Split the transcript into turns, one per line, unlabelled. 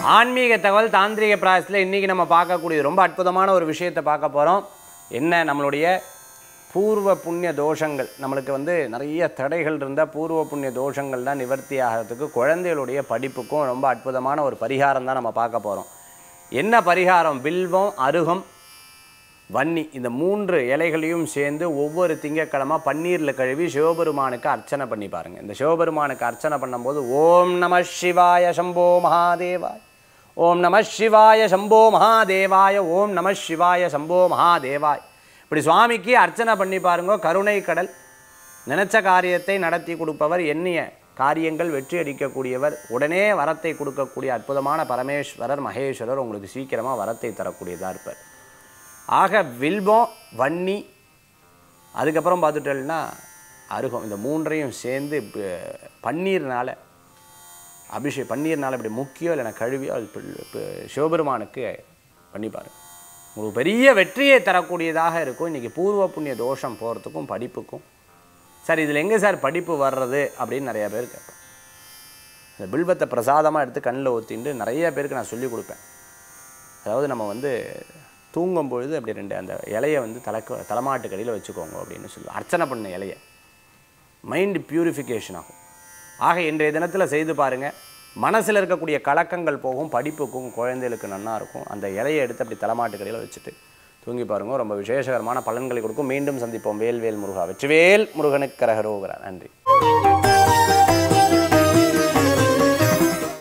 ஆன்மீக தகவல் தாந்திரிக பிராயசத்தில் இன்றைக்கி நம்ம பார்க்கக்கூடிய ரொம்ப அற்புதமான ஒரு விஷயத்தை பார்க்க போகிறோம் என்ன நம்மளுடைய பூர்வ புண்ணிய தோஷங்கள் நம்மளுக்கு வந்து நிறைய தடைகள் இருந்தால் பூர்வ புண்ணிய தோஷங்கள் தான் நிவர்த்தி ஆகிறதுக்கு குழந்தைகளுடைய படிப்புக்கும் ரொம்ப அற்புதமான ஒரு பரிகாரம் தான் நம்ம பார்க்க போகிறோம் என்ன பரிகாரம் வில்வம் அருகம் வன்னி இந்த மூன்று இலைகளையும் சேர்ந்து ஒவ்வொரு திங்கட்கிழமை பன்னீரில் கழுவி சிவபெருமானுக்கு அர்ச்சனை பண்ணி பாருங்கள் இந்த சிவபெருமானுக்கு அர்ச்சனை பண்ணும்போது ஓம் நம சிவாய சம்போ மகாதேவாய் ஓம் நம சிவாய சம்போ மகாதேவாய ஓம் நம சிவாய சம்போ மகாதேவாய் இப்படி சுவாமிக்கு அர்ச்சனை பண்ணி பாருங்க கருணை கடல் நினைச்ச காரியத்தை நடத்தி கொடுப்பவர் எண்ணிய காரியங்கள் வெற்றி அடிக்கக்கூடியவர் உடனே வரத்தை கொடுக்கக்கூடிய அற்புதமான பரமேஸ்வரர் மகேஸ்வரர் உங்களுக்கு சீக்கிரமாக வரத்தை தரக்கூடியதாக இருப்பார் ஆக வில்வம் வன்னி அதுக்கப்புறம் பார்த்துட்டோம்னா அருகம் இந்த மூன்றையும் சேர்ந்து ப- பன்னீர்னால அபிஷேக் பன்னீர்னால இப்படி முக்கியம் இல்லைனா கழுவியோ அது பி- பி- சிவபெருமானுக்கு பண்ணி பாருங்க உங்களுக்கு பெரிய வெற்றியை தரக்கூடியதாக இருக்கும் இன்றைக்கி பூர்வ புண்ணிய தோஷம் போகிறதுக்கும் படிப்புக்கும் சார் இதில் எங்கே சார் படிப்பு வர்றது அப்படின்னு நிறைய பேர் கேட்பேன் இந்த பில்வத்தை பிரசாதமாக எடுத்து கண்ணில் ஊற்றிட்டு நிறைய பேருக்கு நான் சொல்லி கொடுப்பேன் அதாவது நம்ம வந்து தூங்கும் பொழுது அப்படி ரெண்டு அந்த இலையை வந்து தலைக்கு தலைமாட்டு கடியில் வச்சுக்கோங்க அப்படின்னு சொல்லுவோம் அர்ச்சனை பண்ண இலையை மைண்ட் பியூரிஃபிகேஷன் ஆகும் ஆக இன்றைய தினத்தில் செய்து பாருங்கள் மனசில் இருக்கக்கூடிய கலக்கங்கள் போகும் படிப்புக்கும் குழந்தைகளுக்கு நன்னா இருக்கும் அந்த இலையை எடுத்து அப்படி தலைமாட்டு கடியில் வச்சுட்டு தூங்கி பாருங்க ரொம்ப விசேஷகரமான பலன்களை கொடுக்கும் மீண்டும் சந்திப்போம் வேல் வேல் முருகா வெற்றிவேல் முருகனுக்கு கரகரோகரா நன்றி